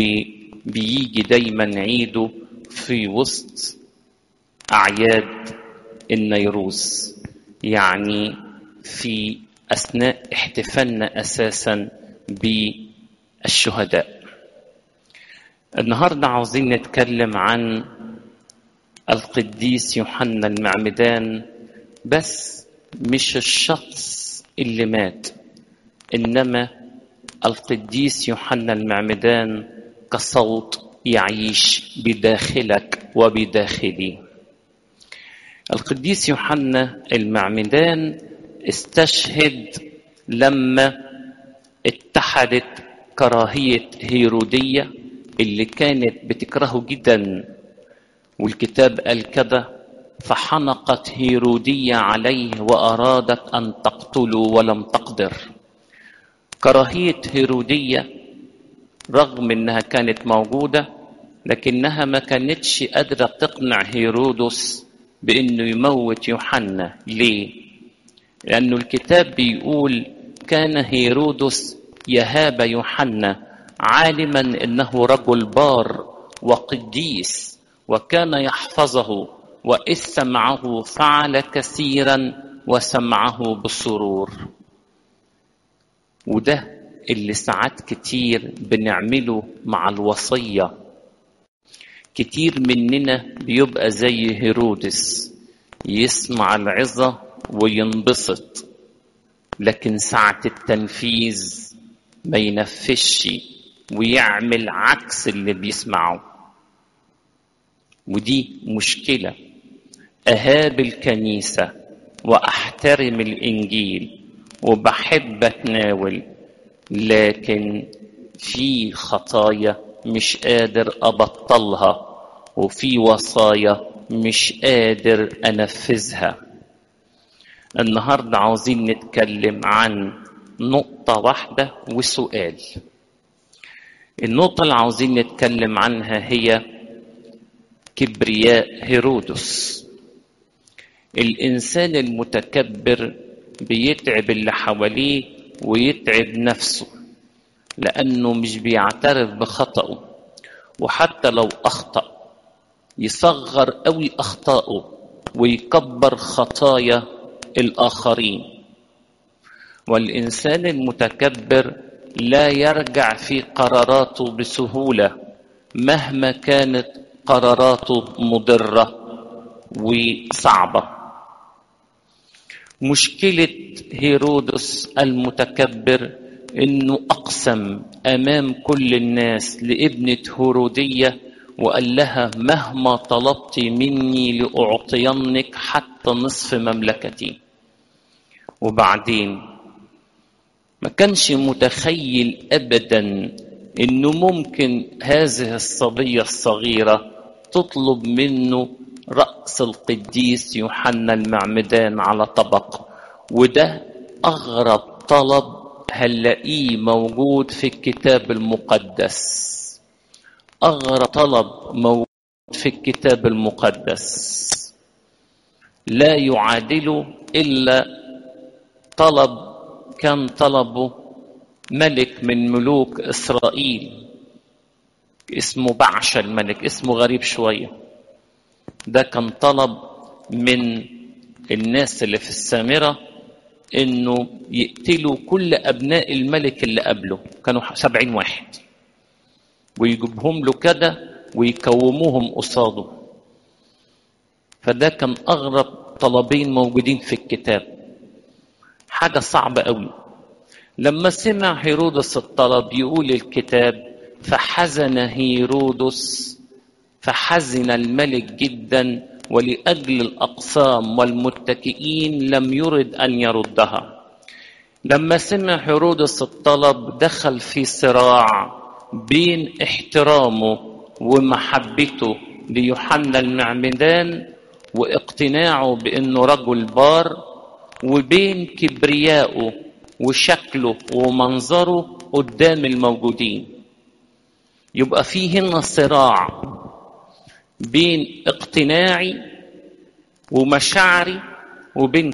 بيجي دايما عيده في وسط أعياد النيروز يعني في أثناء احتفالنا أساسا بالشهداء النهاردة عاوزين نتكلم عن القديس يوحنا المعمدان بس مش الشخص اللي مات إنما القديس يوحنا المعمدان كصوت يعيش بداخلك وبداخلي القديس يوحنا المعمدان استشهد لما اتحدت كراهية هيرودية اللي كانت بتكرهه جدا والكتاب قال كده فحنقت هيرودية عليه وأرادت أن تقتله ولم تقدر كراهية هيرودية رغم انها كانت موجودة لكنها ما كانتش قادرة تقنع هيرودس بانه يموت يوحنا ليه؟ لانه الكتاب بيقول كان هيرودس يهاب يوحنا عالما انه رجل بار وقديس وكان يحفظه واذ سمعه فعل كثيرا وسمعه بسرور وده اللي ساعات كتير بنعمله مع الوصية كتير مننا بيبقى زي هيرودس يسمع العظة وينبسط لكن ساعة التنفيذ ما ينفذش ويعمل عكس اللي بيسمعه ودي مشكلة أهاب الكنيسة وأحترم الإنجيل وبحب أتناول لكن في خطايا مش قادر ابطلها وفي وصايا مش قادر انفذها النهارده عاوزين نتكلم عن نقطة واحدة وسؤال النقطة اللي عاوزين نتكلم عنها هي كبرياء هيرودس الإنسان المتكبر بيتعب اللي حواليه ويتعب نفسه لأنه مش بيعترف بخطأه وحتى لو أخطأ يصغر قوي أخطائه ويكبر خطايا الآخرين والإنسان المتكبر لا يرجع في قراراته بسهولة مهما كانت قراراته مضرة وصعبة مشكلة هيرودس المتكبر انه اقسم امام كل الناس لابنة هيرودية وقال لها مهما طلبت مني لأعطينك حتى نصف مملكتي وبعدين ما كانش متخيل ابدا انه ممكن هذه الصبية الصغيرة تطلب منه رأس القديس يوحنا المعمدان على طبق وده أغرب طلب هنلاقيه موجود في الكتاب المقدس أغرب طلب موجود في الكتاب المقدس لا يعادله إلا طلب كان طلبه ملك من ملوك إسرائيل اسمه بعشا الملك اسمه غريب شويه ده كان طلب من الناس اللي في السامرة انه يقتلوا كل ابناء الملك اللي قبله كانوا سبعين واحد ويجيبهم له كده ويكوموهم قصاده فده كان اغرب طلبين موجودين في الكتاب حاجة صعبة قوي لما سمع هيرودس الطلب يقول الكتاب فحزن هيرودس فحزن الملك جدا ولاجل الاقسام والمتكئين لم يرد ان يردها لما سمع هيرودس الطلب دخل في صراع بين احترامه ومحبته ليوحنا المعمدان واقتناعه بانه رجل بار وبين كبريائه وشكله ومنظره قدام الموجودين يبقى في هنا صراع بين اقتناعي ومشاعري وبين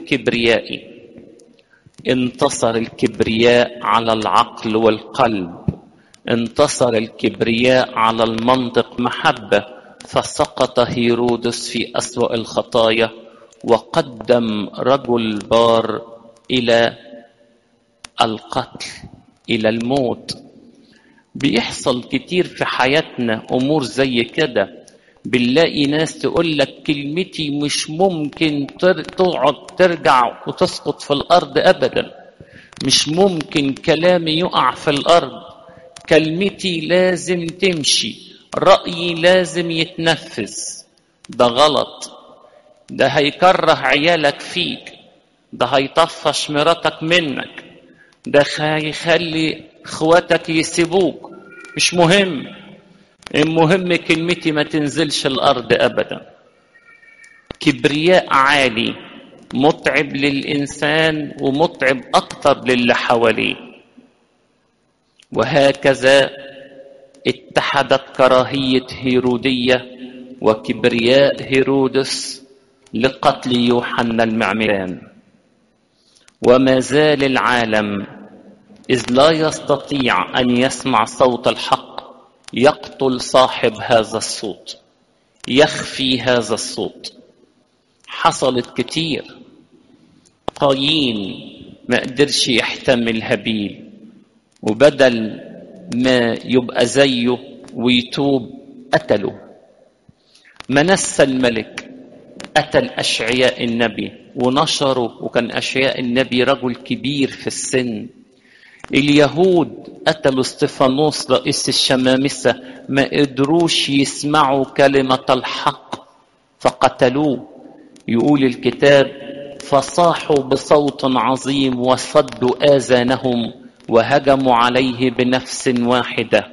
كبريائي انتصر الكبرياء على العقل والقلب انتصر الكبرياء على المنطق محبة فسقط هيرودس في أسوأ الخطايا وقدم رجل بار إلى القتل إلى الموت بيحصل كتير في حياتنا أمور زي كده بنلاقي ناس تقول لك كلمتي مش ممكن تقعد ترجع وتسقط في الأرض أبدا مش ممكن كلامي يقع في الأرض كلمتي لازم تمشي رأيي لازم يتنفذ ده غلط ده هيكره عيالك فيك ده هيطفش مراتك منك ده هيخلي اخواتك يسيبوك مش مهم المهم كلمتي ما تنزلش الارض ابدا كبرياء عالي متعب للانسان ومتعب اكتر للي حواليه وهكذا اتحدت كراهيه هيروديه وكبرياء هيرودس لقتل يوحنا المعمدان وما زال العالم اذ لا يستطيع ان يسمع صوت الحق يقتل صاحب هذا الصوت يخفي هذا الصوت حصلت كتير قايين ما قدرش يحتمل هابيل وبدل ما يبقى زيه ويتوب قتله منسى الملك قتل أشعياء النبي ونشره وكان أشعياء النبي رجل كبير في السن اليهود قتلوا استفانوس رئيس الشمامسة ما قدروش يسمعوا كلمة الحق فقتلوه يقول الكتاب فصاحوا بصوت عظيم وصدوا آذانهم وهجموا عليه بنفس واحدة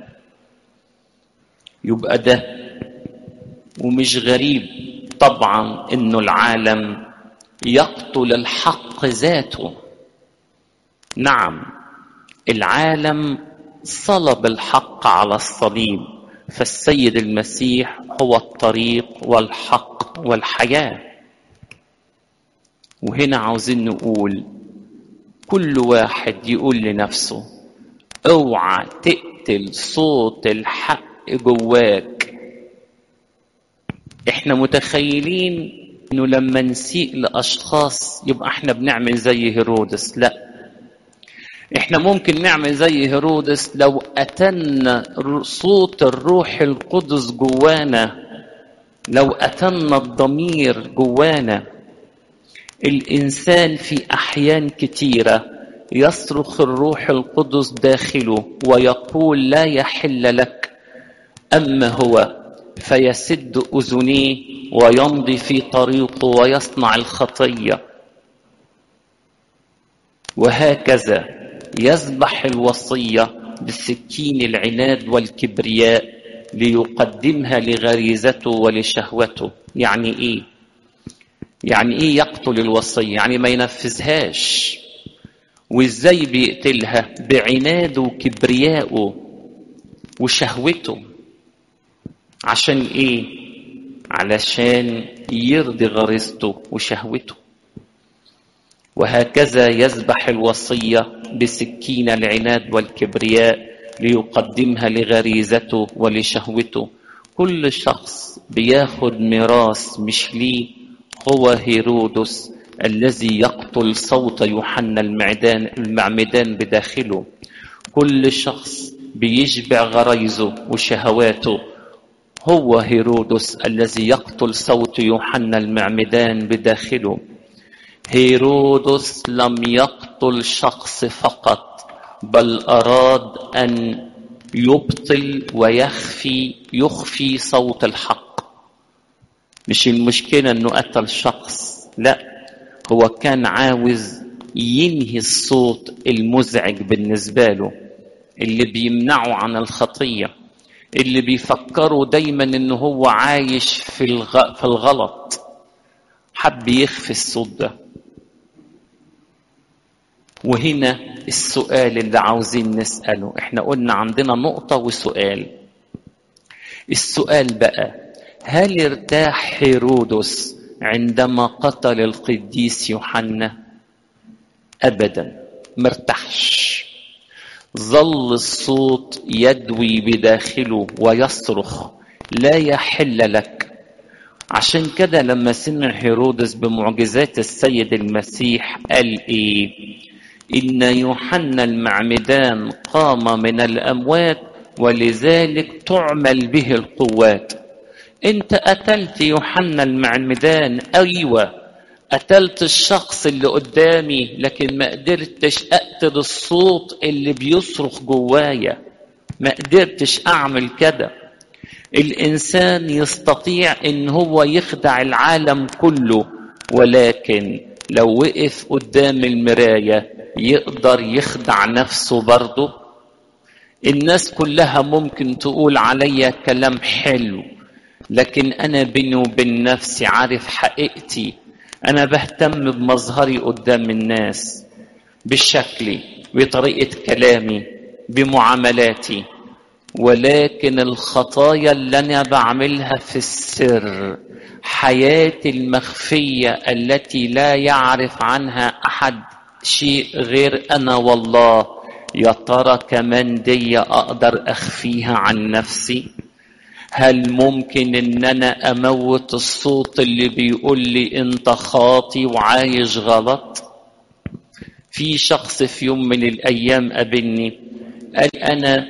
يبقى ده ومش غريب طبعا انه العالم يقتل الحق ذاته نعم العالم صلب الحق على الصليب فالسيد المسيح هو الطريق والحق والحياه وهنا عاوزين نقول كل واحد يقول لنفسه اوعى تقتل صوت الحق جواك احنا متخيلين انه لما نسيء لاشخاص يبقى احنا بنعمل زي هيرودس لا احنا ممكن نعمل زي هيرودس لو اتنا صوت الروح القدس جوانا لو اتنا الضمير جوانا الانسان في احيان كتيره يصرخ الروح القدس داخله ويقول لا يحل لك اما هو فيسد اذنيه ويمضي في طريقه ويصنع الخطيه وهكذا يذبح الوصيه بسكين العناد والكبرياء ليقدمها لغريزته ولشهوته يعني ايه يعني ايه يقتل الوصيه يعني ما ينفذهاش وازاي بيقتلها بعناده وكبريائه وشهوته عشان ايه علشان يرضي غريزته وشهوته وهكذا يذبح الوصيه بسكين العناد والكبرياء ليقدمها لغريزته ولشهوته كل شخص بياخد ميراث مش ليه هو هيرودس الذي يقتل صوت يوحنا المعدان المعمدان بداخله كل شخص بيشبع غريزه وشهواته هو هيرودس الذي يقتل صوت يوحنا المعمدان بداخله هيرودس لم يقتل شخص فقط بل اراد ان يبطل ويخفي يخفي صوت الحق مش المشكله انه قتل شخص لا هو كان عاوز ينهي الصوت المزعج بالنسبه له اللي بيمنعه عن الخطيه اللي بيفكروا دايما ان هو عايش في الغ... في الغلط حب يخفي الصوت ده وهنا السؤال اللي عاوزين نسأله احنا قلنا عندنا نقطة وسؤال السؤال بقى هل ارتاح هيرودس عندما قتل القديس يوحنا ابدا مرتاحش ظل الصوت يدوي بداخله ويصرخ لا يحل لك عشان كده لما سمع هيرودس بمعجزات السيد المسيح قال ايه ان يوحنا المعمدان قام من الاموات ولذلك تعمل به القوات انت قتلت يوحنا المعمدان ايوه قتلت الشخص اللي قدامي لكن ما قدرتش اقتل الصوت اللي بيصرخ جوايا ما قدرتش اعمل كده الانسان يستطيع ان هو يخدع العالم كله ولكن لو وقف قدام المرايه يقدر يخدع نفسه برضه الناس كلها ممكن تقول عليا كلام حلو لكن انا بيني وبين نفسي عارف حقيقتي انا بهتم بمظهري قدام الناس بشكلي بطريقه كلامي بمعاملاتي ولكن الخطايا اللي انا بعملها في السر حياتي المخفيه التي لا يعرف عنها احد شيء غير انا والله يا ترى كمان دي اقدر اخفيها عن نفسي هل ممكن ان انا اموت الصوت اللي بيقول لي انت خاطي وعايش غلط في شخص في يوم من الايام قابلني قال انا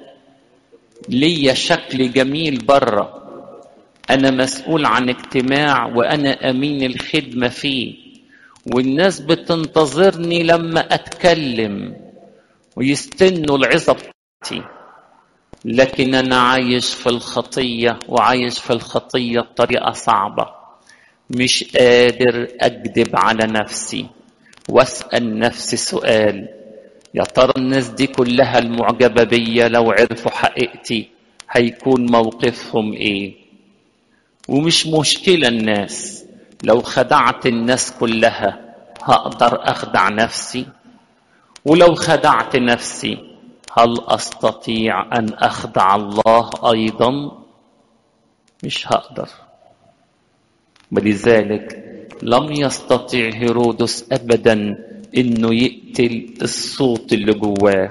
ليا شكل جميل بره انا مسؤول عن اجتماع وانا امين الخدمه فيه والناس بتنتظرني لما اتكلم ويستنوا العظه بتاعتي لكن انا عايش في الخطيه وعايش في الخطيه بطريقه صعبه مش قادر اكذب على نفسي واسال نفسي سؤال يا ترى الناس دي كلها المعجبه بيا لو عرفوا حقيقتي هيكون موقفهم ايه ومش مشكله الناس لو خدعت الناس كلها هقدر اخدع نفسي ولو خدعت نفسي هل استطيع ان اخدع الله ايضا مش هقدر ولذلك لم يستطيع هيرودس ابدا انه يقتل الصوت اللي جواه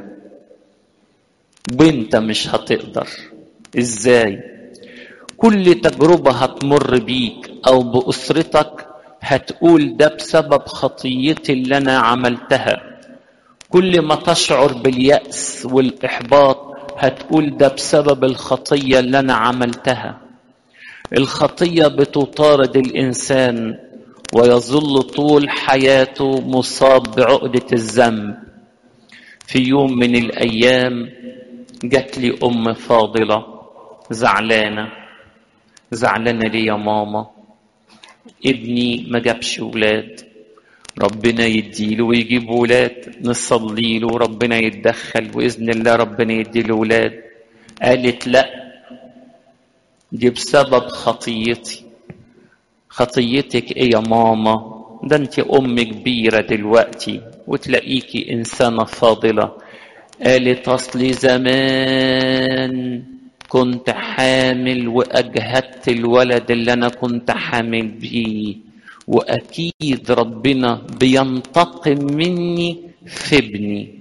وانت مش هتقدر ازاي كل تجربه هتمر بيك او باسرتك هتقول ده بسبب خطيتي اللي انا عملتها كل ما تشعر بالياس والاحباط هتقول ده بسبب الخطيه اللي انا عملتها الخطيه بتطارد الانسان ويظل طول حياته مصاب بعقده الذنب في يوم من الايام جات لي ام فاضله زعلانه زعلانه ليه يا ماما ابني ما جابش ولاد ربنا يديله ويجيب ولاد نصلي له وربنا يتدخل باذن الله ربنا يديله ولاد قالت لا دي بسبب خطيتي خطيتك ايه يا ماما ده انت ام كبيره دلوقتي وتلاقيكي انسانه فاضله قالت اصلي زمان كنت حامل واجهدت الولد اللي انا كنت حامل بيه واكيد ربنا بينتقم مني في ابني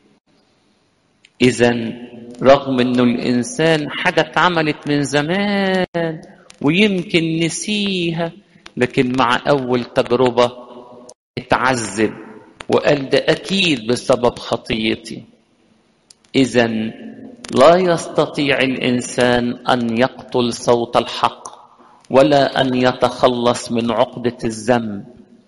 اذا رغم انه الانسان حاجه اتعملت من زمان ويمكن نسيها لكن مع اول تجربه اتعذب وقال ده اكيد بسبب خطيتي اذا لا يستطيع الانسان ان يقتل صوت الحق ولا ان يتخلص من عقده الذنب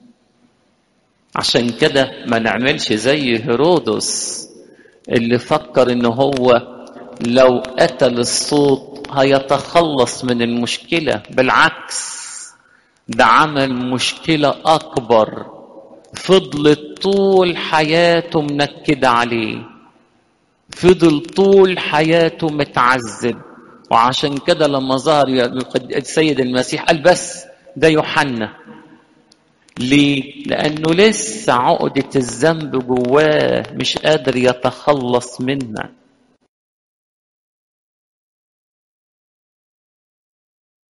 عشان كده ما نعملش زي هيرودس اللي فكر ان هو لو قتل الصوت هيتخلص من المشكله بالعكس ده عمل مشكله اكبر فضلت طول حياته منكده عليه فضل طول حياته متعذب وعشان كده لما ظهر السيد المسيح قال بس ده يوحنا ليه؟ لأنه لسه عقدة الذنب جواه مش قادر يتخلص منها